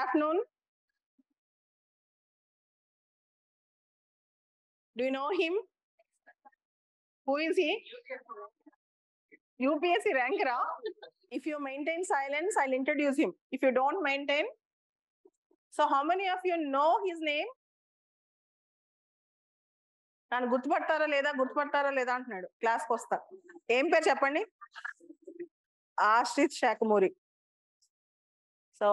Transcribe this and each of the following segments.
afternoon. Do you know him? Who is he? UPSC ranker. ah? If you maintain silence, I'll introduce him. If you don't maintain, so how many of you know his name? నన్ను గుర్తుపడతారా లేదా గుర్తుపడతారా లేదా అంటున్నాడు క్లాస్కి వస్తా ఏం పేరు చెప్పండి Ashrith Sakhamuri so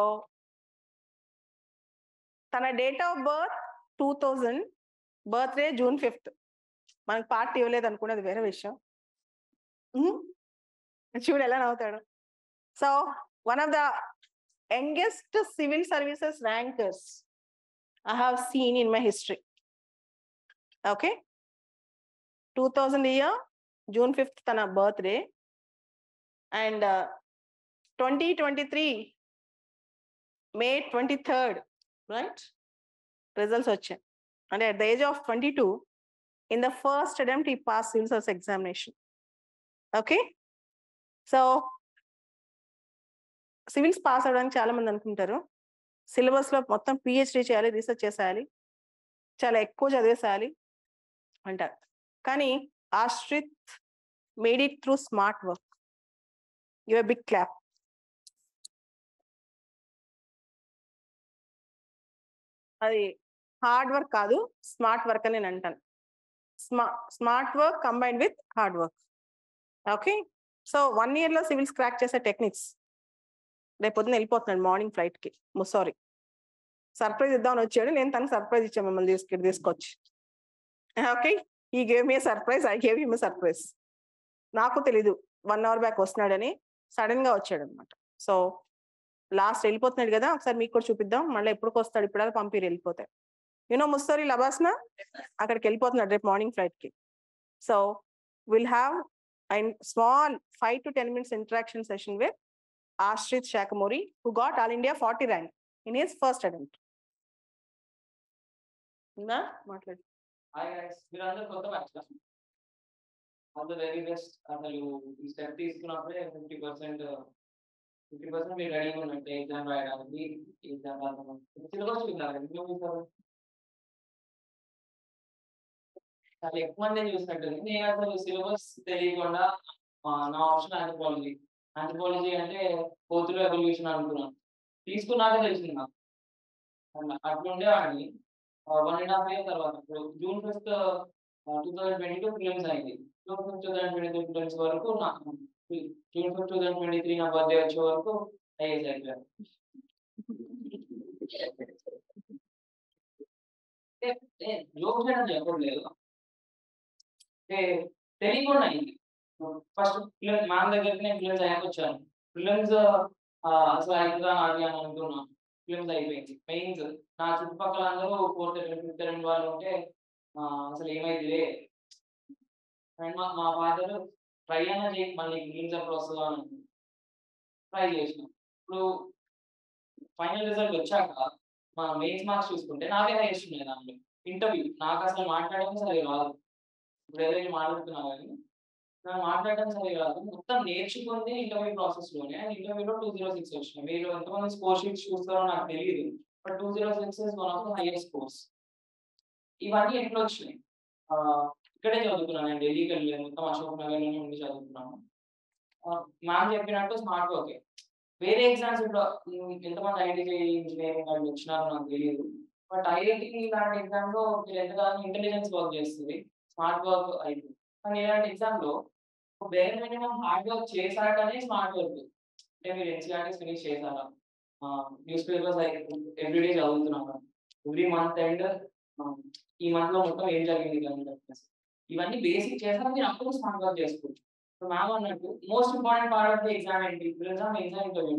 తన date of birth two thousand birthday June fifth మనకు పార్టీ ఇవ్వలేదు అనుకున్నది వేరే విషయం ఉమ్, చూడు ఎలా నవ్వుతాడు so one of the youngest civil services rankers I have seen in my history okay two thousand year June fifth తన birthday and twenty twenty three May twenty third right results వచ్చాయి అంటే at the age of twenty two in the first attempt ఈ pass civil service examination okay so civils pass అవ్వడానికి చాలా మంది అనుకుంటారు syllabus లో మొత్తం పిహెచ్డి చేయాలి రీసెర్చ్ చేసేయాలి చాలా ఎక్కువ చదివేసేయాలి అంటారు కానీ Ashrith made it through smart work your big clap అది హార్డ్ వర్క్ కాదు స్మార్ట్ వర్క్ అని నేను అంటాను స్మా smart work combined with hard work okay so one year లో సివిల్స్ క్రాక్ చేసే టెక్నిక్స్ రేపు పొద్దున వెళ్ళిపోతున్నాడు మార్నింగ్ ఫ్లైట్ కి ముసారీ సర్ప్రైజ్ ఇద్దామని వచ్చాడు నేను తనకు సర్ప్రైజ్ ఇచ్చాను మిమ్మల్ని తీసుకెళ్ళి తీసుకొచ్చి okay he gave me surprise I gave him surprise నాకు తెలీదు వన్ అవర్ బ్యాక్ వస్తున్నాడని సడన్ గా వచ్చాడు అనమాట సో లాస్ట్ వెళ్ళిపోతున్నాడు కదా ఒకసారి మీకు కూడా చూపిద్దాం మళ్ళీ ఎప్పటికి వస్తాడు ఇప్పుడు పంపిరు వెళ్ళిపోతాయి యూనో ముస్తోరి లబాస్నా అక్కడికి వెళ్ళిపోతున్నాడు రేపు మార్నింగ్ ఫ్లైట్ కి so will have and small five to ten minutes interaction session with Ashrith Sakhamuri who got all India forty rank in his first attempt ఉందా మాట్లాడు హాయ్ గైస్ మీరందరూ కొత్త batch all the very best అసలు ఈ step తీసుకున్నప్పుడే fifty percent fifty percent మీరు రెడీగా ఉన్నట్టే ఎగ్జామ్ రాయడానికి ఎగ్జామ్ రాయడానికి సిలబస్ చూడాలి ఎందుకు చూస్తారు చాలా ఎక్కువ మంది చూసినట్టుంది నేను అసలు సిలబస్ తెలియకుండా ఆ, నా ఆప్షన్ ఆంథ్రోపాలజీ ఆంథ్రోపాలజీ అంటే కోతులు ఎవల్యూషన్ అనుకున్నాను తీసుకున్నాక తెలిసింది నాకు అట్లా అట్లా ఉండేవాడిని వన్ అండ్ హాఫ్ ఇయర్ తర్వాత ఇప్పుడు June fifth two thousand twenty two films అయింది June fifth two thousand twenty three films వరకు నా June fifth two thousand twenty three నా బర్త్డే వచ్చే వరకు ఐఏఎస్ అయిపోయాను జోక్స్ అని చెప్పట్లేదు అంటే తెలియకుండా అయింది ఫస్ట్ ఫిలిం మా దగ్గరికి నేను ఫిలిమ్స్ అయ్యాక వచ్చాను ఫిలిమ్స్ అసలు అవుతుందా అది అని అనుకున్నాను ఫిలిమ్స్ అయిపోయింది మెయిన్స్ నా చుట్టుపక్కల అందరూ ఫోర్త్ ఫిఫ్త్ రెండు వాళ్ళు ఉంటే ఆ, అసలు ఏమైందిలే అండ్ మా మా ఫాదర్ ట్రై అయినా చేయి మళ్ళీ ఫిలిమ్స్ ఎప్పుడు వస్తుందో అని ట్రై చేసిన ఇప్పుడు ఫైనల్ రిజల్ట్ వచ్చాక మా మెయిన్స్ మార్క్స్ చూసుకుంటే నాకే హైయెస్ట్ ఉన్నాయి దాంట్లో ఇంటర్వ్యూ నాకు అసలు మాట్లాడడం సరే రాదు ఇప్పుడు ఏదైనా మాట్లాడుతున్నా కానీ నాకు మాట్లాడడం సరే కాదు మొత్తం నేర్చుకుంది ఇంటర్వ్యూ ప్రాసెస్ లోనే ఇంటర్వ్యూలో టూ జీరో సిక్స్ వచ్చినాయి మీరు ఎంతమంది స్కోర్ షీట్స్ చూస్తారో నాకు తెలియదు but two zero six is one of the highest scores ఇవన్నీ ఎట్లా వచ్చినాయి ఆ, ఇక్కడే చదువుకున్నాను నేను ఢిల్లీకి వెళ్ళలేదు మొత్తం అశోక్ నగర్లోనే ఉండి చదువుకున్నాను మ్యామ్ చెప్పినట్టు స్మార్ట్ వర్క్ వేరే ఎగ్జామ్స్ ఇప్పుడు ఉమ్, ఎంతమంది ఐటీ ఇంజనీరింగ్ వాళ్ళు వచ్చినారో నాకు తెలియదు బట్ ఐఐటి ఇలాంటి ఎగ్జామ్ లో మీరు ఎంతగానో ఇంటెలిజెన్స్ వర్క్ చేస్తుంది స్మార్ట్ వర్క్ అయితే కానీ ఇలాంటి ఎగ్జామ్ లో వేరే మినిమం హార్డ్ వర్క్ చేశాకనే స్మార్ట్ వర్క్ అంటే మీరు ఎన్సీఆర్టీస్ ఫినిష్ చేశారా న్యూస్ పేపర్స్ ఎవ్రీడే చదువుతున్నారా ఎవ్రీ మంత్ అండ్ ఈ మంత్ లో మొత్తం ఏం జరిగింది కానీ చెప్పేసి. ఇవన్నీ బేసిక్ చేశాక మీరు అప్పుడు స్మార్ట్ వర్క్ చేసుకోవచ్చు ఇప్పుడు మ్యామ్ అన్నట్టు most important part of the exam ఏంటి exam exam interview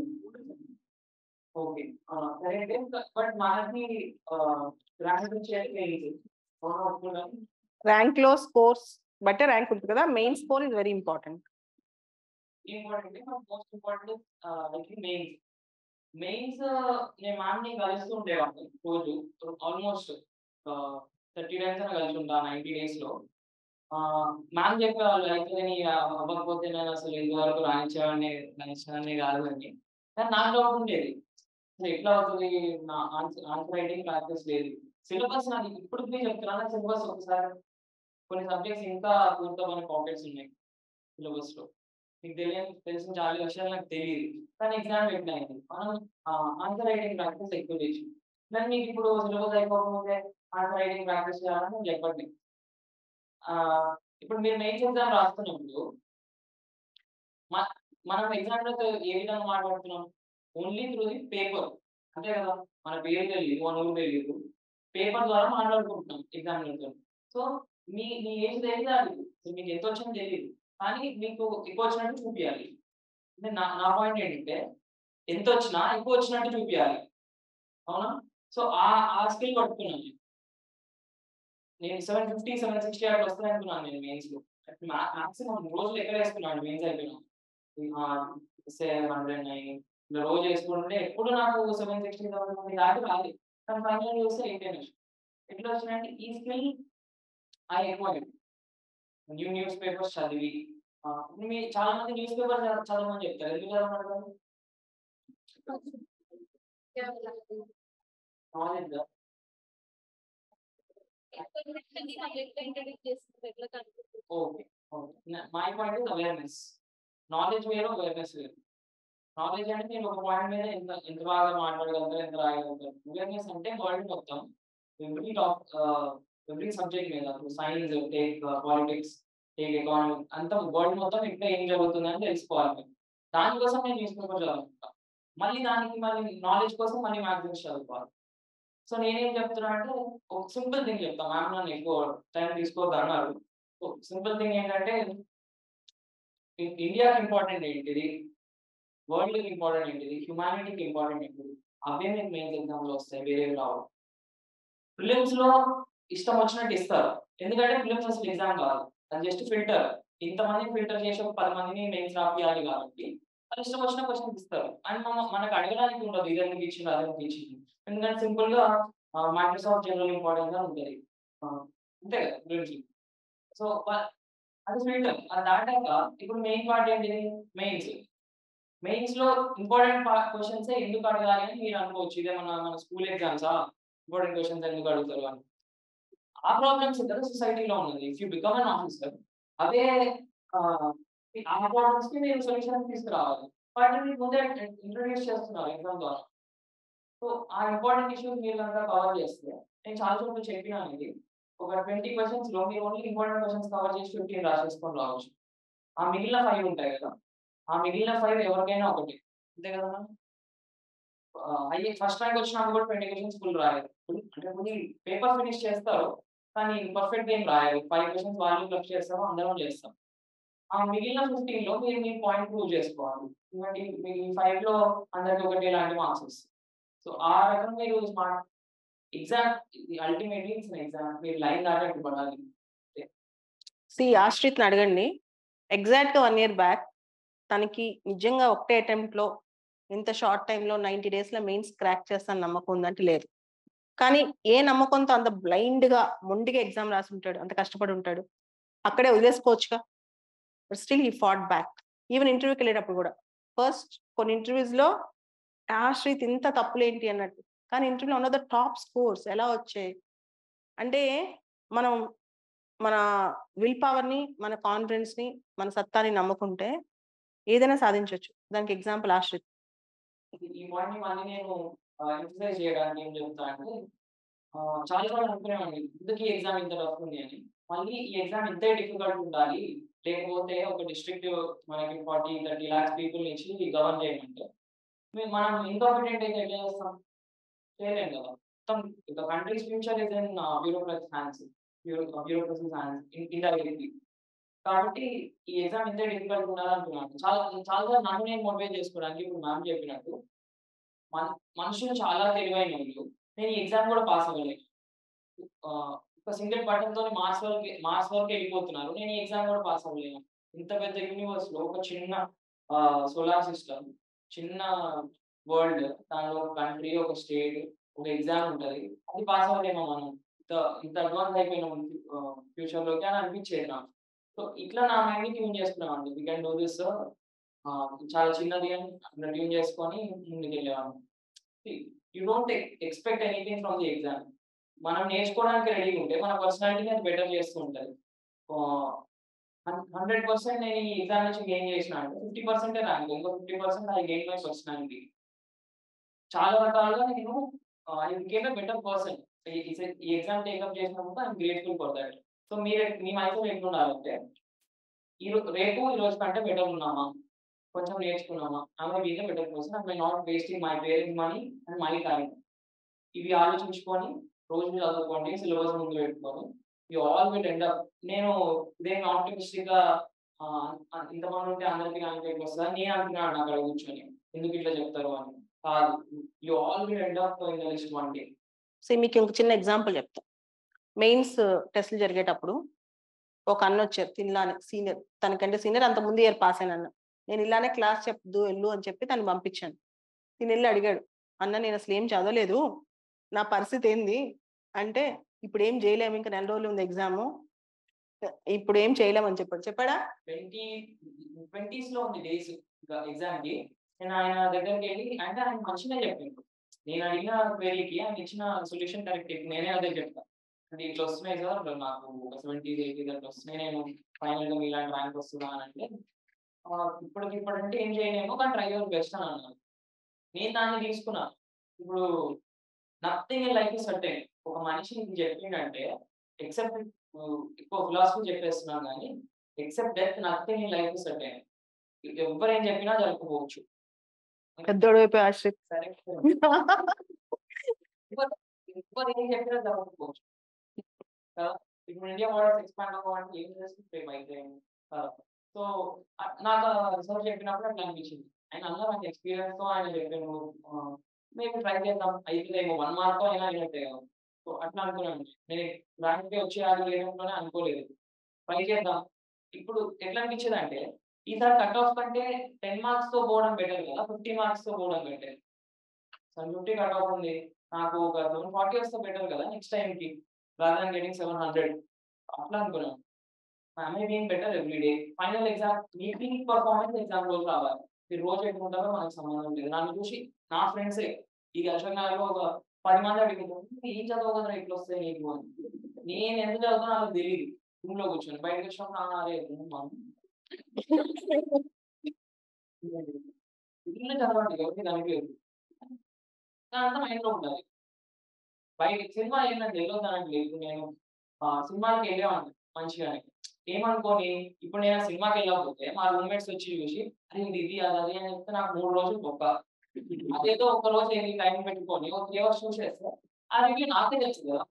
okay correct but మనకి ర్యాంక్ వచ్చేది ర్యాంక్ లో స్కోర్స్ బట్టే ర్యాంక్ ఉంటుంది కదా main score is very important important most important I mains mains నేను మ్యామ్ ని కలుస్తూ ఉండేవాడిని రోజు ఆల్మోస్ట్ థర్టీ టైమ్స్ అయినా కలిసి ఉంటా నైన్టీ డేస్ లో మ్యామ్ చెప్పేవాళ్ళు అయితే నీ అవ్వకపోతే నేను అసలు ఇంతవరకు రాయించేవాడిని రాయించేవాడిని కాదు అని కానీ నాకు డౌట్ ఉండేది అసలు ఎట్లా అవుతుంది నా ఆన్సర్ ఆన్సర్ రైటింగ్ ప్రాక్టీస్ లేదు సిలబస్ నాకు ఇప్పుడు నేను చెప్తున్నాను సిలబస్ ఒకసారి కొన్ని సబ్జెక్ట్స్ ఇంకా పూర్తమైన పాకెట్స్ ఉన్నాయి సిలబస్ లో మీకు తెలియని తెలిసిన చాలా విషయాలు నాకు తెలియదు కానీ ఎగ్జామ్ పెట్టినాయి మనం ఆన్సర్ రైటింగ్ ప్రాక్టీస్ ఎక్కువ చేసి నేను మీకు ఇప్పుడు సిలబస్ అయిపోకముందే ఆన్సర్ రైటింగ్ ప్రాక్టీస్ చేయాలని నేను చెప్పండి ఆ, ఇప్పుడు మీరు మెయిన్స్ ఎగ్జామ్ రాస్తున్నప్పుడు మ- మనం ఎగ్జామ్ లో ఏ విధంగా మాట్లాడుతున్నాం ఓన్లీ త్రూ ది పేపర్ అంతే కదా మన పేరు తెలియదు మన ఊరు తెలియదు పేపర్ ద్వారా మాట్లాడుకుంటున్నాం ఎగ్జామినర్తో సో మీ మీ ఏజ్ తెలియదు అది సో మీకు ఎంత వచ్చిందో తెలియదు కానీ మీకు ఎక్కువ వచ్చినట్టు చూపించాలి అంటే నా నా పాయింట్ ఏంటంటే ఎంత వచ్చినా ఎక్కువ వచ్చినట్టు చూపించాలి అవునా సో ఆ ఆ స్కిల్ పట్టుకున్నాను నేను. నేను సెవెన్ ఫిఫ్టీ సెవెన్ సిక్స్టీ అట్లా వస్తాయి అనుకున్నాను నేను మెయిన్స్ లో మాక్సిమం రోజులు ఎక్కడ వేసుకున్నాను మెయిన్స్ అయిపోయినా సెవెన్ హండ్రెడ్ నైన్ ఇలా రోజు వేసుకుంటే ఎప్పుడు నాకు సెవెన్ సిక్స్టీ థౌసండ్ దాటి రాలేదు కానీ ఫైనల్ చూస్తే ఎయిట్ వచ్చింది ఎట్లా వచ్చినాయంటే ఈ స్కిల్ ఆ ఎక్కువ న్యూ న్యూస్ పేపర్స్ చదివి ఆ, మీ చాలా మంది న్యూస్ పేపర్ చదవమని చెప్తారు ఎందుకు చదవమంటారు knowledge okay okay my point is awareness knowledge వేరు అవేర్నెస్ వేరు నాలెడ్జ్ అంటే నేను ఒక పాయింట్ మీద ఎంత ఎంత బాగా మాట్లాడగలుగుతారు ఎంత రాయగలుగుతారు అవేర్నెస్ అంటే వరల్డ్ మొత్తం ఎవ్రీ టాప్ ఎవ్రీ సబ్జెక్ట్ మీద science take politics take economy అంతా వరల్డ్ మొత్తం ఇక్కడ ఏం జరుగుతుందని తెలుసుకోవాలి దానికోసం నేను న్యూస్ పేపర్ చదువుకుంటా మళ్ళీ దానికి మళ్ళీ నాలెడ్జ్ కోసం మళ్ళీ మ్యాగజైన్స్ చదువుకోవాలి సో నేనేం చెప్తున్నా అంటే ఒక సింపుల్ థింగ్ చెప్తా మ్యామ్ నన్ను ఎక్కువ టైం తీసుకోవద్దు అన్నారు సింపుల్ థింగ్ ఏంటంటే ఇ- ఇండియాకి ఇంపార్టెంట్ ఏంటిది వరల్డ్ ఇంపార్టెంట్ ఏంటిది హ్యుమానిటీకి ఇంపార్టెంట్ ఏంటిది అవే మీకు మెయిన్స్ ఎగ్జామ్ లో వస్తాయి వేరేవి రావు ప్రిలిమ్స్ లో ఇష్టం వచ్చినట్టు ఇస్తారు ఎందుకంటే ప్రిలిమ్స్ అసలు ఎగ్జామ్ కాదు అది జస్ట్ ఫిల్టర్ ఇంతమంది ఫిల్టర్ చేసి ఒక పది మందిని మెయిన్స్ రాపియాలి కాబట్టి అది ఇష్టం వచ్చిన క్వశ్చన్స్ ఇస్తారు అండ్ మనం మనకు అడగడానికి ఉండదు ఇది ఎందుకు ఇచ్చింది అది ఎందుకు ఇచ్చింది ఎందుకంటే సింపుల్ గా మైక్రోసాఫ్ట్ జనరల్ ఇంపార్టెన్స్ అని ఉంటుంది ఆ, అంతే కదా ప్రిలిమ్స్ సో అది ఫిల్టర్ అది దాటాక ఇప్పుడు మెయిన్ పార్ట్ ఏంటిది మెయిన్స్ మెయిన్స్ లో ఇంపార్టెంట్ క్వశ్చన్స్ ఎందుకు అడగాలి అని మీరు అనుకోవచ్చు ఇదే మన మన స్కూల్ ఎగ్జామ్సా ఇంపార్టెంట్ క్వశ్చన్స్ ఎందుకు అడుగుతారు అని ఆ ప్రాబ్లమ్స్ ఇక్కడ సొసైటీలో ఉన్నది if you become an officer అదే ఆ, ఆ ప్రాబ్లమ్స్ కి మీరు సొల్యూషన్ తీసుకురావాలి వాటిని మీరు ముందే ఇంట్రడ్యూస్ చేస్తున్నారు ఎగ్జామ్ ద్వారా సో ఆ ఇంపార్టెంట్ ఇష్యూస్ మీరు కనుక కవర్ చేస్తే నేను చాలా చోట్ల చెప్పినాను ఇది ఒక ట్వంటీ క్వశ్చన్స్ లో మీరు ఓన్లీ ఇంపార్టెంట్ క్వశ్చన్స్ కవర్ చేసి ఫిఫ్టీన్ రాసేసుకొని రావచ్చు ఆ మిగిలిన ఫైవ్ ఉంటాయి కదా ఆ మిగిలిన ఫైవ్ ఎవరికైనా ఒకటి అంతే కదా అయ్యే ఫస్ట్ ర్యాంక్ వచ్చినప్పుడు కూడా ట్వంటీ క్వశ్చన్స్ ఫుల్ రాయాలి Full అంటే ఫుల్ పేపర్ ఫినిష్ చేస్తారు కానీ పర్ఫెక్ట్ ఏం రాయాలి ఫైవ్ క్వశ్చన్స్ వాళ్ళు క్లబ్ చేస్తారో అందరం చేస్తాం ఆ మిగిలిన ఫిఫ్టీన్ లో మీరు మీ పాయింట్ ప్రూవ్ చేసుకోవాలి ఎందుకంటే మీ ఫైవ్ లో అందరికి ఒకటి ఇలాంటి మార్క్స్ వస్తాయి సో ఆ రకంగా మీరు smart exam ultimately it's exam మీరు లైన్ దాటట్టు పడాలి సి ఆశ్రిత్ని అడగండి ఎగ్జాక్ట్ గా వన్ ఇయర్ బ్యాక్ తనకి నిజంగా ఒకటే అటెంప్ట్ లో ఇంత షార్ట్ టైంలో నైన్టీ డేస్ లో మెయిన్స్ క్రాక్ చేస్తాను నమ్మకం ఉందంటే లేదు కానీ ఏ నమ్మకంతో అంత బ్లైండ్ గా మొండిగా ఎగ్జామ్ రాసి ఉంటాడు అంత కష్టపడి ఉంటాడు అక్కడే వదిలేసుకోవచ్చుగా బట్ స్టిల్ ఈ ఫాట్ బ్యాక్ ఈవెన్ ఇంటర్వ్యూకి వెళ్ళేటప్పుడు కూడా ఫస్ట్ కొన్ని ఇంటర్వ్యూస్ లో ఆశ్రిత్ ఇంత తప్పులు ఏంటి అన్నట్టు కానీ ఇంటర్వ్యూలో one of the top scores ఎలా వచ్చాయి అంటే మనం మన విల్ పవర్ ని మన కాన్ఫిడెన్స్ ని మన సత్తాని నమ్ముకుంటే ఏదైనా సాధించవచ్చు దానికి ఎగ్జాంపుల్ ఆశ్రిత్ ఈ- ఈ పాయింట్ మళ్ళీ నేను ఎంఫసైజ్ చేయడానికి ఏం చెప్తా అంటే ఆ, చాలా సార్లు అనుకునేవాడిని ఎందుకు ఈ ఎగ్జామ్ ఇంత టఫ్ ఉంది అని మళ్ళీ ఈ ఎగ్జామ్ ఇంతే డిఫికల్ట్ ఉండాలి లేకపోతే ఒక డిస్ట్రిక్ట్ మనకి ఫార్టీ థర్టీ లాక్స్ పీపుల్ ఇచ్చి గవర్న్ చేయమంటే మేము మనం ఇన్కాంపిటెంట్ అయితే ఎట్లా చేస్తాం చేయలేం కదా మొత్తం the country's future is in bureaucracy hands bureaucracy hands indirectly కాబట్టి ఈ ఎగ్జామ్ ఇంత డిఫికల్ట్ ఉండాలనుకున్నాను చాలా చాలా సార్లు నన్ను నేను మోటివేట్ చేసుకోవడానికి ఇప్పుడు మ్యామ్ చెప్పినట్టు మన మనుషులు చాలా తెలివైన వాళ్ళు నేను ఈ ఎగ్జామ్ కూడా పాస్ అవ్వలేదు ఆ, ఒక సింగిల్ బటన్ తో మార్క్స్ వరకు మార్క్స్ వరకు వెళ్ళిపోతున్నారు నేను ఈ ఎగ్జామ్ కూడా పాస్ అవ్వలేను ఇంత పెద్ద యూనివర్స్ లో ఒక చిన్న సోలార్ సిస్టమ్ చిన్న వరల్డ్ దానిలో ఒక కంట్రీ ఒక స్టేట్ ఒక ఎగ్జామ్ ఉంటది అది పాస్ అవ్వలేమో మనం ఇంత ఇంత అడ్వాన్స్ అయిపోయినాం ఫ్యూచర్ లోకి అని అనిపించేది నాకు సో ఇట్లా నా మైండ్ ని ట్యూన్ చేసుకున్నాను అండి వీ కెన్ డూ దిస్ చాలా చిన్నది అని ట్యూన్ చేసుకొని ముందుకు వెళ్ళేవాడిని you don't expect anything from the exam మనం నేర్చుకోవడానికి రెడీ ఉంటే మన పర్సనాలిటీని అది బెటర్ చేస్తూ ఉంటుంది హండ్రెడ్ పర్సెంట్ నేను ఈ ఎగ్జామ్ నుంచి గెయిన్ చేసిన అంటే ఫిఫ్టీ పర్సెంటే ర్యాంక్ ఇంకో fifty percent I gain my personality చాలా రకాలుగా నేను I became a better person ఈ ఎగ్జామ్ టేకప్ చేసినప్పుడు I'm grateful for that so మీరు మీ మైండ్ ఎట్లా ఉండాలంటే ఈ రో- రేపు ఈ రోజు కంటే బెటర్ ఉన్నామా కొంచెం నేర్చుకున్నామా ఆమె బీజ్ better person I not wasting my parents money and my time ఇవి ఆలోచించుకొని రోజు చదువుకోండి సిలబస్ ముందు పెట్టుకొని you all will end up నేను నేను ఆప్టిమిస్టిక్ గా ఆ, ఆ, ఇంతమంది ఉంటే అందరికీ ర్యాంక్ వస్తుందా నేను అనుకున్నాను నాకు అక్కడ కూర్చొని ఎందుకు ఇట్లా చెప్తారు అని కాదు you all will end up in the list one day so మీకు ఇంక చిన్న ఎగ్జాంపుల్ చెప్తా మెయిన్స్ టెస్ట్లు జరిగేటప్పుడు ఒక అన్న వచ్చారు తినలానే సీనియర్ తనకంటే సీనియర్ అంత ముందు ఇయర్ పాస్ అయిన అన్న నేను ఇలానే క్లాస్ చెప్దు వెళ్ళు అని చెప్పి తను పంపించాను తిని వెళ్ళి అడిగాడు అన్న నేను అసలు ఏం చదవలేదు నా పరిస్థితి ఏంది అంటే ఇప్పుడు ఏం చేయలేము ఇంకా నెల రోజులు ఉంది ఎగ్జామ్ ఇప్పుడు ఏం చేయలేమని చెప్పాడు చెప్పాడా ట్వంటీ ట్వంటీస్ లో ఉంది డేస్ ఎగ్జామ్ కి నేను ఆయన దగ్గరికి వెళ్ళి అంటే ఆయన మంచిగా చెప్పిండు నేను అడిగిన క్వెరీకి ఆయన ఇచ్చిన సొల్యూషన్ కరెక్ట్ నేనే అదే చెప్తాను అంటే ఇట్లా వస్తున్నాయి సార్ నాకు ఒక సెవెంటీ ఎయిటీ అట్లా వస్తున్నాయి నేను ఫైనల్ గా ఇలాంటి ర్యాంక్ వస్తుందా అని అంటే "ఆ, ఇప్పటికి ఇప్పుడంటే ఏం చేయలేము కానీ ట్రై యువర్ బెస్ట్ అని అన్నాను నేను దాన్ని తీసుకున్నా ఇప్పుడు nothing in life is certain ఒక మనిషి నీకు చెప్పిండంటే ఎక్సెప్ట్ ఎక్కువ ఫిలాసఫీ చెప్పేస్తున్నాను కానీ except death nothing in life is certain ఎవరు ఏం చెప్పినా జరగకపోవచ్చు పెద్దోడు అయిపోయి ఆశ్రిత్ కరెక్ట్ ఎవరు ఏం చెప్పినా జరగకపోవచ్చు కదా? ఇప్పుడు ఇండియా మోడల్స్ ఎక్స్పాండ్ అవ్వాలంటే ఏం చేస్తుంది ప్రేమ అయితే సో నాకు రిసర్చ్ చెప్పినప్పుడు అట్లా అనిపించింది ఆయన అన్న నాకు ఎక్స్పీరియన్స్ తో ఆయన చెప్పాను మేము ట్రై చేద్దాం అయిపోయిందేమో వన్ మార్క్ తో అయినా అయినట్టే కదా సో అట్లా అనుకున్నాను నేను ర్యాంక్ వచ్చి అది లేదంటూనే అనుకోలేదు ట్రై చేద్దాం ఇప్పుడు ఎట్లా అనిపించింది అంటే ఈసారి కట్ ఆఫ్ కంటే టెన్ మార్క్స్ తో పోవడం బెటర్ కదా ఫిఫ్టీ మార్క్స్ తో పోవడం better seven fifty cut off ఉంది నాకు ఒక సెవెన్ ఫార్టీ వస్తే బెటర్ కదా నెక్స్ట్ టైం కి రాదర్ గెటింగ్ సెవెన్ హండ్రెడ్ అట్లా అనుకున్నాను I being better every day final exam మీ పీక్ పర్ఫార్మెన్స్ ఎగ్జామ్ రోజు రావాలి మీరు రోజు ఎట్టుకుంటారో మనకు సంబంధం లేదు నన్ను చూసి నా ఫ్రెండ్సే ఈ అశోక్ నగర్ లో ఒక పది మంది అడుగుతారు "నువ్వు ఏం చదవగలరా ఇట్లా వస్తాయి నీకు అని నేను ఎందుకు చదువుతున్నా నాకు తెలియదు రూమ్ లో కూర్చొని బయటకు వచ్చినప్పుడు "ఆ, అరే ఏమ్మా?" ఇల్లు చదవండి ఎవరికి కనిపించదు అంతా మైండ్ లో ఉండాలి బయట సినిమా ఏంటంటే తెలియదు దానికి లేదు నేను ఆ, సినిమాకి వెళ్ళేవాడిని మంచిగానే ఏమనుకోని ఇప్పుడు నేను ఆ సినిమాకి వెళ్ళకపోతే మా రూమ్మేట్స్ వచ్చి చూసి అరే ఇది ఇది అది అది అని చెప్తే నాకు మూడు రోజులు గొప్ప అదేదో ఒక రోజు ఏంటి టైం పెట్టుకొని ఒక త్రీ అవర్స్ చూసేస్తే ఆ రివ్యూ నాకే తెలుసు కదా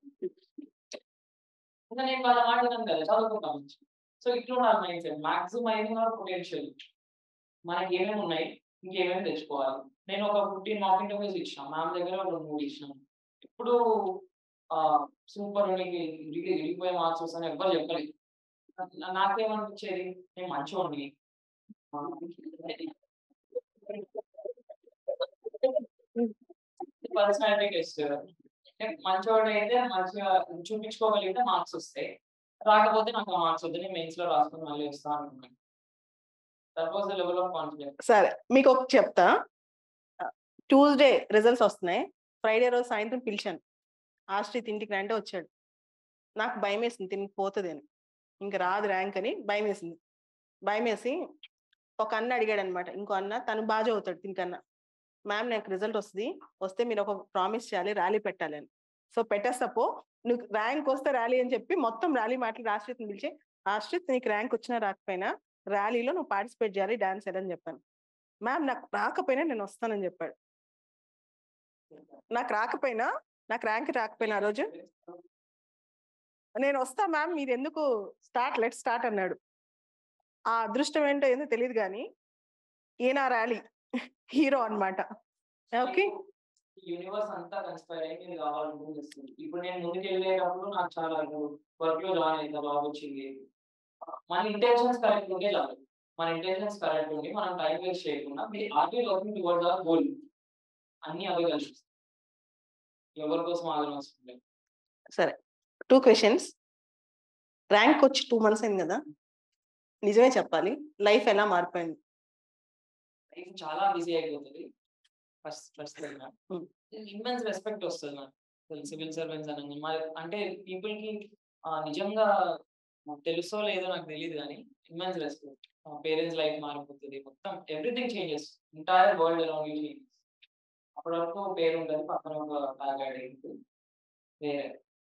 ఇంకా నేను వాళ్ళ మాట విన్నాను కదా చదువుకుంటాం సో ఇట్లా ఉండాలి మైండ్ సెట్ మాక్సిమం అయిన పొటెన్షియల్ మనకి ఏమేమి ఉన్నాయి ఇంకేమేమి తెచ్చుకోవాలి నేను ఒక ఫిఫ్టీన్ మాక్ ఇంటర్వ్యూస్ ఇచ్చిన మ్యామ్ దగ్గర ఒక మూడు ఇచ్చిన ఇప్పుడు సూపర్ నీకు ఇరిగి ఇరిగిపోయే మార్క్స్ వస్తాయని ఎవ్వరు చెప్పలేదు నా- నాకేమనిపించేది నేను మంచివాడిని పర్సనాలిటీ టెస్ట్ మంచివాడు అయితే మంచిగా చూపించుకోగలిగితే మార్క్స్ వస్తాయి రాకపోతే నాకు మార్క్స్ వద్దు నేను మెయిన్స్ లో రాసుకొని మళ్ళీ వస్తాను అనుకున్నాను that was the level of confidence సరే మీకు ఒక చెప్తా ట్యూస్డే రిజల్ట్స్ వస్తున్నాయి ఫ్రైడే రోజు సాయంత్రం పిలిచాను ఆశ్రిత్ ఇంటికి రంటే వచ్చాడు నాకు భయం వేసింది తిని పోతుంది అని ఇంకా రాదు ర్యాంక్ అని భయం వేసింది భయం వేసి ఒక అన్న అడిగాడు అనమాట ఇంకో అన్న తను బాగా చదువుతాడు దీనికన్నా మ్యామ్ నాకు రిజల్ట్ వస్తుంది వస్తే మీరు ఒక ప్రామిస్ చేయాలి ర్యాలీ పెట్టాలి అని సో పెట్టేస్తపో నువ్వు ర్యాంక్ వస్తే ర్యాలీ అని చెప్పి మొత్తం ర్యాలీ మాటలు ఆశ్రిత్ని పిలిచి ఆశ్రిత్ నీకు ర్యాంక్ వచ్చినా రాకపోయినా ర్యాలీలో నువ్వు పార్టిసిపేట్ చేయాలి డాన్స్ చేయాలని చెప్పాను మ్యామ్ నాకు రాకపోయినా నేను వస్తానని చెప్పాడు నాకు రాకపోయినా నాకు ర్యాంక్ రాకపోయినా ఆ రోజు నేను వస్తా మ్యామ్ మీరు ఎందుకు స్టార్ట్ లెట్ స్టార్ట్ అన్నాడు ఆ అదృష్టం ఏంటో ఏందో తెలియదు కానీ ఈయన ర్యాలీ హీరో అన్నమాట ఓకే యూనివర్స్ అంతా కన్స్పైర్ అయ్యి నేను కావాలనుకుని చేస్తుంది ఇప్పుడు నేను ముందుకు వెళ్ళేటప్పుడు నాకు చాలా వర్క్ లో జాయిన్ అయితే బాగా వచ్చింది మన ఇంటెన్షన్స్ కరెక్ట్ ఉంటే చాలు మన ఇంటెన్షన్స్ కరెక్ట్ ఉండి మనం టైం వేస్ట్ చేయకుండా మీ ఆర్టీ వర్కింగ్ టువర్డ్స్ ఆర్ గోల్ అన్ని అవే కలిసి ఎవరి కోసం ఆగడం అవసరం లేదు సరే టూ క్వశ్చన్స్ ర్యాంక్ వచ్చి టూ మంత్స్ అయింది కదా నిజమే చెప్పాలి లైఫ్ ఎలా మారిపోయింది లైఫ్ చాలా బిజీ అయిపోతుంది first first Hmm. Immense respect వస్తుంది నాకు సివిల్ సర్వెంట్స్ అని మరి అంటే పీపుల్ కి ఆ, నిజంగా నాకు తెలుసో లేదో నాకు తెలియదు కానీ ఇమ్మెన్స్ రెస్పెక్ట్ పేరెంట్స్ లైఫ్ మారిపోతుంది మొత్తం everything changes entire world around you changes అప్పటి వరకు పేరు ఉంటుంది పక్కన ఒక తాగాడి వేరే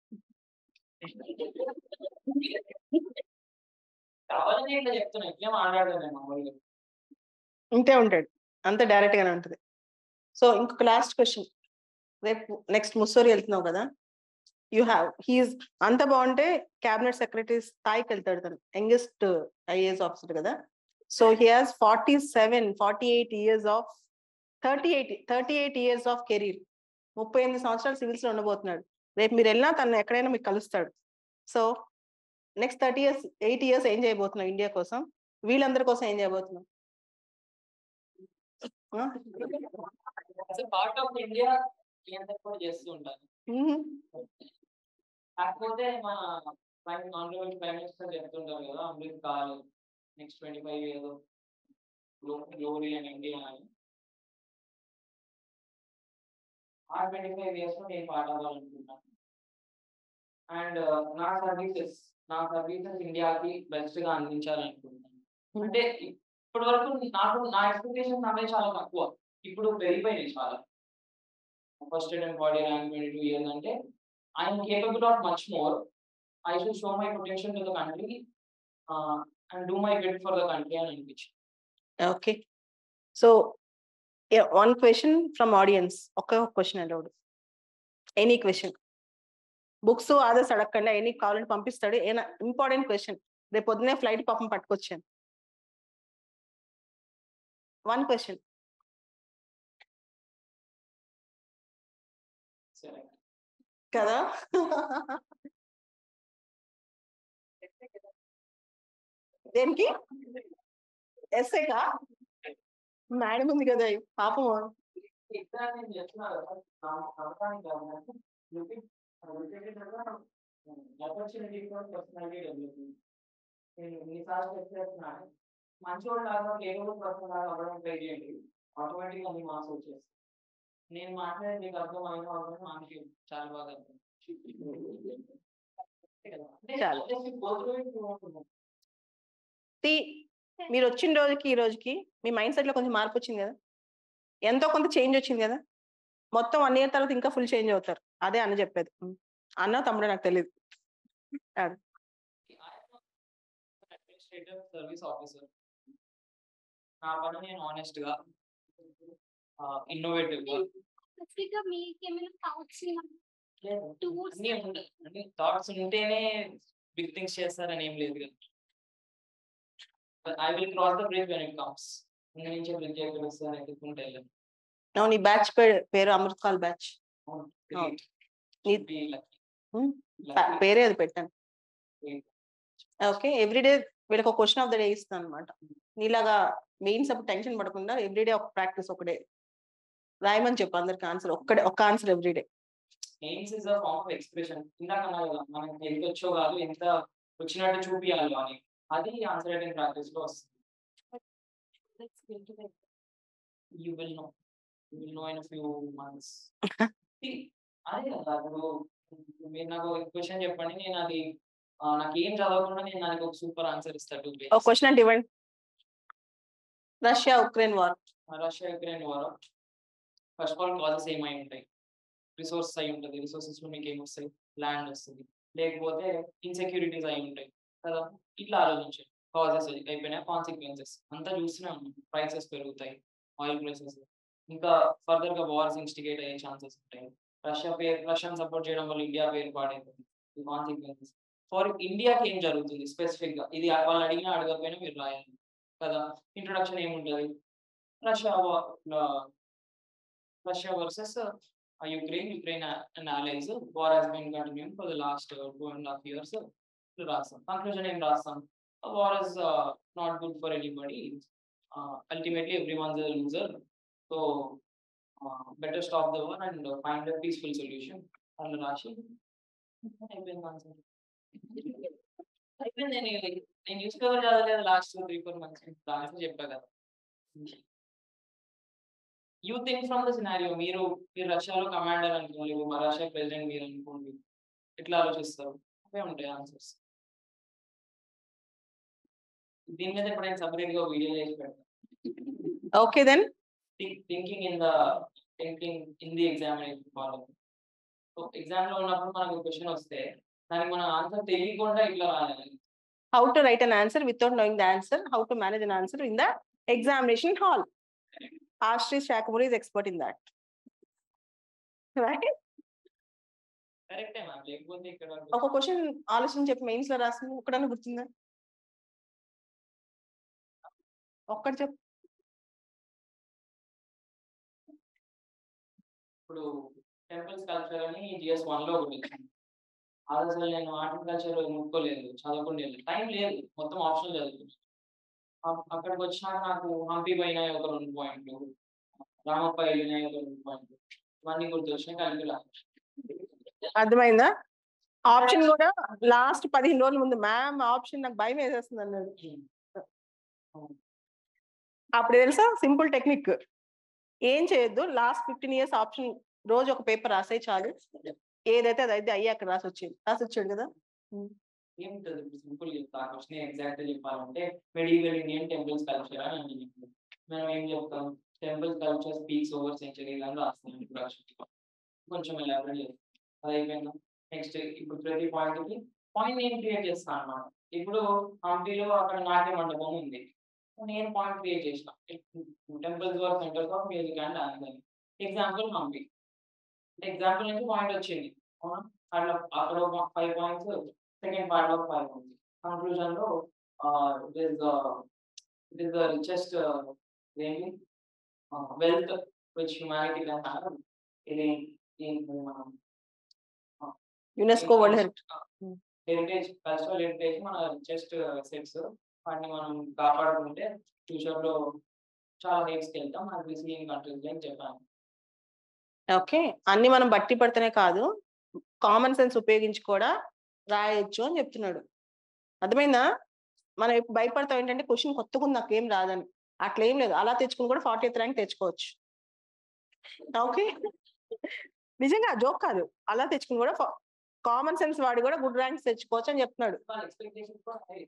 కావాలని ఇట్లా చెప్తున్నా ఇట్లే మాట్లాడలేదు నేను మామూలుగా ఇంతే ఉంటాడు అంత డైరెక్ట్ గానే ఉంటుంది సో ఇంకొక లాస్ట్ క్వశ్చన్ రేపు నెక్స్ట్ ముస్సోరి వెళ్తున్నావు కదా యూ హ్యావ్ హీఈస్ అంత బాగుంటే క్యాబినెట్ సెక్రటరీ స్థాయికి వెళ్తాడు తను యంగెస్ట్ ఐఏఎస్ ఆఫీసర్ కదా so he has forty seven forty eight years of thirty eight thirty eight years of career ముప్పై ఎనిమిది సంవత్సరాలు సివిల్స్ లో ఉండబోతున్నాడు రేపు మీరు వెళ్ళినా తను ఎక్కడైనా మీకు కలుస్తాడు so next thirty years eight years ఏం చేయబోతున్నావు ఇండియా కోసం వీళ్ళందరి కోసం ఏం చేయబోతున్నావు ఆ? పార్ట్ ఆఫ్ ఇండియా కూడా చేస్తూ ఉంటాను మ్మ్. కాకపోతే మన ప్రైమ్ ఆనరబుల్ ప్రైమ్ మినిస్టర్ చెప్తుంటారు కదా Amrit Kaal next twenty five years glory and India అని ఆ ట్వంటీ ఫైవ్ ఇయర్స్ లో నేను పాట అవ్వాలనుకుంటున్నాను అండ్ నా సర్వీసెస్ నా సర్వీసెస్ ఇండియాకి బెస్ట్ గా అందించాలనుకుంటున్నాను అంటే ఇప్పటి వరకు నాకు నా ఎక్స్పెక్టేషన్ అవే చాలా తక్కువ ఇప్పుడు పెరిగిపోయినాయి చాలా first and body rank twenty two years అంటే I'm capable of much more I should show my potential to the country and do my bit for the country అని అనిపించింది okay so one question from audience ఒక్క question allowed any question books others అడగకుండా any కావాలంటే పంపిస్తాడు ఏనా important question రేపు పొద్దునే flight పాపం పట్టుకొచ్చాను వన్ క్వశ్చన్ సరే కదా దేనికి ఎస్ఏకా మేడం ఉంది కదా పాపం ఇక్కడ నేను చెప్తున్నా కదా నా- నమ్మకానికి కాదు నాకు looking opportunity for personality development నేను ఎన్నిసార్లు చెప్తున్నాను మంచోడు లాగా ఏదో పర్సన్ లాగా అవ్వడం ట్రై చేయండి ఆటోమేటిక్ అన్ని మార్క్స్ వచ్చేస్తాయి నేను మాట్లాడేది మీకు అర్థమైన వాళ్ళని మనకి చాలా బాగా అర్థం చాలు. చాలా సి మీరు వచ్చిన రోజుకి ఈ రోజుకి మీ మైండ్ సెట్ లో కొంచెం మార్పు వచ్చింది కదా ఎంతో కొంత చేంజ్ వచ్చింది కదా మొత్తం వన్ ఇయర్ తర్వాత ఇంకా ఫుల్ చేంజ్ అవుతారు అదే అన్న చెప్పేది ఉం. అన్న తమ్ముడు నాకు తెలియదు అడ్మినిస్ట్రేటివ్ సర్వీస్ ఆఫీసర్ నా పని నేను ఆనెస్ట్ గా ఇన్నోవేటివ్ గా స్పెసిఫిక్ గా మీకేమైనా థాట్స్ Tools అన్ని ఉంటాయి. అన్ని థాట్స్ ఉంటేనే బిగ్ థింగ్స్ చేస్తారని ఏం లేదు కదా I will cross the bridge when it comes ముందు నుంచే బ్రిడ్జ్ ఎక్కడ వస్తారని ఎత్తుకుంటే వెళ్ళాను అవును ఈ బ్యాచ్ పేరు అమృత్ కాల్ బ్యాచ్ నీ- Hmm. పేరే అది పెట్టాను ఓకే ఎవ్రీడే వీళ్ళకి ఒక క్వశ్చన్ ఆఫ్ ద డే ఇస్తాను అనమాట నీలాగా మెయిన్స్ అప్పుడు టెన్షన్ పడకుండా ఎవ్రీడే ఒక ప్రాక్టీస్ ఒకటే రాయమని చెప్పు అందరికి ఆన్సర్ ఒక్కడే ఒక్క answer every day mains is a form of expression ఇందాక అన్నా కదా మనకి ఎంత వచ్చో కాదు ఎంత వచ్చినట్టు చూపియాలి అని అది ఆన్సర్ రైటింగ్ ప్రాక్టీస్ లో వస్తుంది you will know you will know in few months అదే కదా ఇప్పుడు మీరు నాకు ఒక క్వశ్చన్ చెప్పండి నేను అది ఆ, నాకు ఏం చదవకుండా నేను దానికి ఒక సూపర్ ఆన్సర్ ఇస్తాను ఒక క్వశ్చన్ అంటే ఇవ్వండి Russia Ukraine war Russia Ukraine war first of all causes ఏమై ఉంటాయి రిసోర్సెస్ అయి ఉంటుంది రిసోర్సెస్ లో మీకు ఏమొస్తాయి ల్యాండ్ వస్తుంది లేకపోతే ఇన్సెక్యూరిటీస్ అయి ఉంటాయి కదా ఇట్లా ఆలోచించండి కాజెస్ అయిపోయినాయి కాన్సిక్వెన్సెస్ అంతా చూస్తూనే ఉన్నాం ప్రైసెస్ పెరుగుతాయి ఆయిల్ ప్రైసెస్ ఇంకా ఫర్దర్ గా వార్స్ ఇన్స్టిగేట్ అయ్యే ఛాన్సెస్ ఉంటాయి రష్యా పేరు రష్యాని సపోర్ట్ చేయడం వల్ల ఇండియా పేరు పాడైపోతుంది ఈ కాన్సిక్వెన్సెస్ ఫర్ ఇండియాకి ఏం జరుగుతుంది స్పెసిఫిక్ గా ఇది వాళ్ళు అడిగినా అడగకపోయినా మీరు రాయాలి కదా ఇంట్రొడక్షన్ ఏముంటది Russia Russia versus Ukraine Ukraine and allies war has been continuing for the last two and half years రాస్తాం కంక్లూజన్ ఏం రాస్తాం war is not good for anybody ultimately everyone loser so better stop the war and find a peaceful solution అని రాసి అయిపోయింది answer అయిపోయింది నేను నేను newspaper చదవలేదు లాస్ట్ త్రీ ఫోర్ మంత్స్ దాంట్లో చెప్పా కదా you think from the scenario మీరు మీరు రష్యాలో కమాండర్ అనుకోండి మా రష్యా ప్రెసిడెంట్ మీరు అనుకోండి ఎట్లా ఆలోచిస్తారు అవే ఉంటాయి ఆన్సర్స్ దీని మీద ఎప్పుడైనా సపరేట్ గా వీడియో చేసి పెడతాం okay then thinking in the thinking in the examination follow so exam లో ఉన్నప్పుడు మనకు క్వశ్చన్ వస్తే దానికి మన ఆన్సర్ తెలియకుండా ఇట్లా రాయాలి how to write an answer without knowing the answer how to manage an answer in the examination hall Ashri Sakhamuri is expert in that right కరెక్టే మ్యామ్ లేకపోతే ఇక్కడ ఒక క్వశ్చన్ ఆలోచన చెప్పి మెయిన్స్ లో రాసింది ఒక్కడన్నా గుర్తుందా ఒక్కటి చెప్పు ఇప్పుడు టెంపుల్స్ కల్చర్ అని జిఎస్ వన్ లో ఒకటి వచ్చింది అది అసలు నేను హార్టికల్చర్ ముట్టుకోలేదు చదవకుండా టైం లేదు మొత్తం ఆప్షన్ చదువుతుంది అక్కడికి వచ్చినాక నాకు హంపి పైన ఒక రెండు పాయింట్లు రామప్ప వెళ్ళినాయి ఒక రెండు పాయింట్లు ఇవన్నీ గుర్తొచ్చినాయి కలిపి అర్థమైందా ఆప్షన్ కూడా లాస్ట్ పదిహేను రోజుల ముందు మ్యామ్ ఆప్షన్ నాకు భయం వేసేస్తుంది అన్నాడు అప్పుడు తెలుసా సింపుల్ టెక్నిక్ ఏం చేయొద్దు లాస్ట్ ఫిఫ్టీన్ ఇయర్స్ ఆప్షన్ రోజు ఒక పేపర్ రాసే చాలు ఏదైతే అది అయితే అయ్యి అక్కడ రాసి వచ్చేది రాసి వచ్చాడు కదా ఏముంటుంది ఇప్పుడు సింపుల్ చెప్తా క్వశ్చన్ ఎగ్జాక్ట్ చెప్పాలంటే మెడివల్ ఇండియన్ టెంపుల్స్ కల్చర్ అని నేను చెప్తాను మనం ఏం చెప్తాం temples culture speaks over century అని రాస్తాం ఇంట్రొడక్షన్ కొంచెం ఎలాబరేట్ చేస్తాం అది అయిపోయిందా నెక్స్ట్ ఇప్పుడు ప్రతి పాయింట్ కి పాయింట్ నేను క్రియేట్ చేస్తాను అన్నమాట ఇప్పుడు హంపీలో అక్కడ నాట్య మండపం ఉంది నేను పాయింట్ క్రియేట్ చేసిన temples were centres of music and dance అని ఎగ్జాంపుల్ హంపి ఎగ్జాంపుల్ నుంచి పాయింట్ వచ్చింది అవునా అట్లా అక్కడ five points second part of five points conclusion లో it is it is the richest ఏంటి wealth which humanity can have ఇది దీనికి మనం UNESCO world heritage heritage cultural heritage మన రిచెస్ట్ సెట్స్ వాటిని మనం కాపాడుకుంటే ఫ్యూచర్ లో చాలా హైట్స్కి వెళ్తాం మన రిసీవింగ్ కంట్రీస్ అని చెప్పాను ఓకే అన్ని మనం బట్టి పడితేనే కాదు కామన్ సెన్స్ ఉపయోగించి కూడా రాయొచ్చు అని చెప్తున్నాడు అర్థమైందా మనం ఇప్పుడు భయపడతాం ఏంటంటే క్వశ్చన్ కొత్తగా ఉంది నాకు ఏం రాదని అట్లా ఏం లేదు అలా తెచ్చుకుని కూడా ఫార్టీ ఎయిత్ ర్యాంక్ తెచ్చుకోవచ్చు ఓకే నిజంగా జోక్ కాదు అలా తెచ్చుకుని కూడా కామన్ సెన్స్ వాడి కూడా గుడ్ ర్యాంక్స్ తెచ్చుకోవచ్చు అని చెప్తున్నాడు వాళ్ళ ఎక్స్పెక్టేషన్ కూడా హై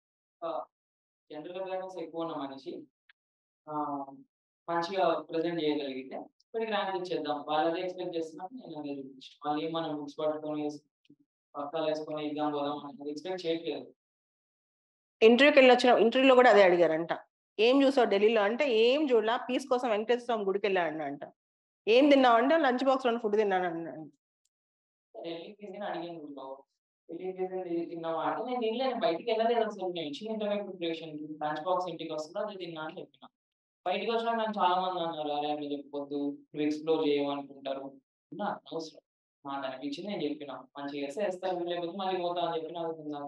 జనరల్ అవేర్నెస్ ఎక్కువ ఉన్న మనిషి ఆ, మంచిగా ప్రజెంట్ చేయగలిగితే ఇప్పటికి ర్యాంక్ ఇచ్చేద్దాం వాళ్ళు అదే ఎక్స్పెక్ట్ చేస్తున్నారు నేను అదే చూపించాను వాళ్ళు ఏం మనం బుక్స్ పట్టుకొని పక్కలు వేసుకొని ఎగ్జామ్ పోదాం అని ఎక్స్పెక్ట్ చేయట్లేదు ఇంటర్వ్యూకి వెళ్ళి వచ్చిన ఇంటర్వ్యూలో కూడా అదే అడిగారంట ఏం చూసావు ఢిల్లీలో అంటే ఏం చూడలా పీస్ కోసం వెంకటేశ్వర స్వామి గుడికి వెళ్ళాడు అంట ఏం తిన్నావు అంటే లంచ్ బాక్స్ లో ఫుడ్ తిన్నాను అన్నాడు ఢిల్లీ తీసుకుని అడిగాను ఊళ్ళో ఢిల్లీ తీసుకుని తిన్నావా అంటే నేను తినలేను బయటికి వెళ్ళలేదు అసలు నేను ఇచ్చిన ఇంటర్వ్యూ ప్రిపరేషన్ లంచ్ బాక్స్ ఇంటికి వస్తుందో అది తిన్నా అని చెప్పిన బయటకు వచ్చినాక నన్ను చాలా మంది అన్నారు అరే అట్లా చెప్పొద్దు నువ్వు ఎక్స్ప్లోర్ చేయమనుకుంటారు నాకు అవసరం నాకు అనిపించింది నేను చెప్పిన మంచిగా చేస్తే వేస్తారు లేకపోతే మళ్ళీ పోతా అని చెప్పి నాకు తిన్నాను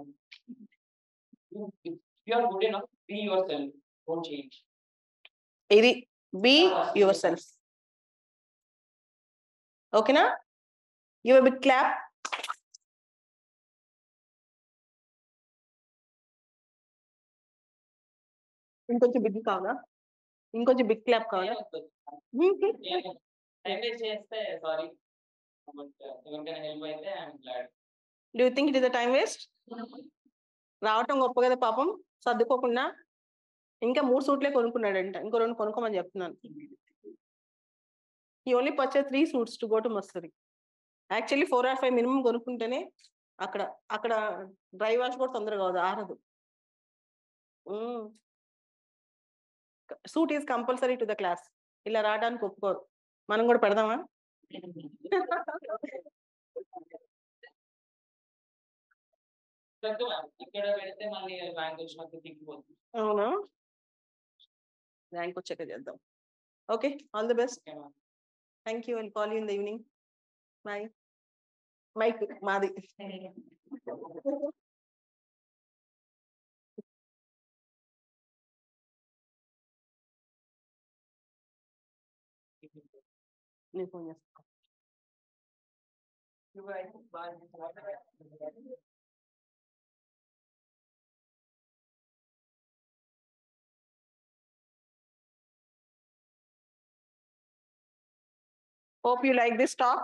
you're good enough be yourself don't change ఇది బీ యువర్ సెల్ఫ్ ఓకేనా యువర్ బిగ్ క్లాప్ ఇంకొంచెం బిగ్ కావాలా ఇంకొంచెం బిగ్ క్లాప్ కావాలా టైం వేస్ట్ చేస్తే సారీ ఎవరికైనా హెల్ప్ అయితే I'm glad do think it is time waste రావటం గొప్ప కదా పాపం సర్దుకోకుండా ఇంకా మూడు సూట్లే కొనుక్కున్నాడంట ఇంకో రెండు కొనుక్కోమని చెప్తున్నాను ఈ only purchase three suits to go to Mussoorie actually four or five minimum కొనుక్కుంటేనే అక్కడ అక్కడ డ్రై వాష్ కూడా తొందరగా అవదు ఆరదు suit is compulsory to the class ఇలా రావడానికి ఒప్పుకోరు మనం కూడా పెడదామా ఇక్కడ పెడితే మళ్ళీ ర్యాంక్ వచ్చినప్పుడు తిప్పిపోతుంది అవునా ర్యాంక్ వచ్చాక చేద్దాం ఓకే ఆల్ ది బెస్ట్ ఓకేనా thank you I'll call you in the evening bye mike మాది నేను ఫోన్ చేస్తాను బాగా hope you like this talk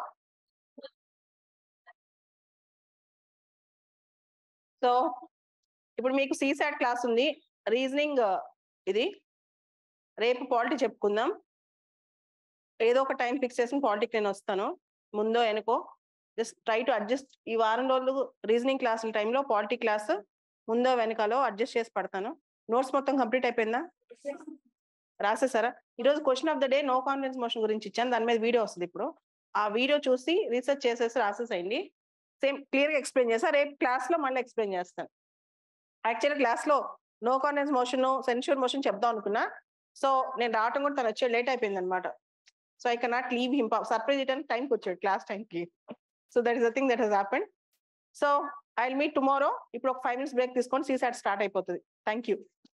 so ఇప్పుడు మీకు సీసాట్ క్లాస్ ఉంది రీజనింగ్ ఇది రేపు పాలిటీ చెప్పుకుందాం ఏదో ఒక టైం ఫిక్స్ చేసి పాలిటిక్ నేను వస్తాను ముందో వెనుకో జస్ట్ ట్రై టు అడ్జస్ట్ ఈ వారం రోజులు రీజనింగ్ క్లాసుల టైంలో పాలిటీ క్లాస్ ముందో వెనకాలో అడ్జస్ట్ చేసి పడతాను నోట్స్ మొత్తం కంప్లీట్ అయిపోయిందా రాసేసారా ఈరోజు question of the day no confidence motion గురించి ఇచ్చాను దాని మీద వీడియో వస్తుంది ఇప్పుడు ఆ వీడియో చూసి రీసెర్చ్ చేసేసి రాసేసేయండి సేమ్ క్లియర్గా ఎక్స్ప్లెయిన్ చేస్తా రేపు క్లాస్లో మళ్ళీ ఎక్స్ప్లెయిన్ చేస్తాను యాక్చువల్లీ క్లాస్లో no confidence motion censure motion చెప్దాం అనుకున్నా సో నేను రావటం కూడా తను వచ్చే లేట్ అయిపోయింది అనమాట so I cannot leave him surprise ఇయడానికి టైంకి వచ్చాడు క్లాస్ టైంకి so that is the thing that he's happened so I meet tomorrow ఇప్పుడు ఒక ఫైవ్ మినిట్స్ బ్రేక్ తీసుకొని సీసాట్ స్టార్ట్ అయిపోతుంది థ్యాంక్ యూ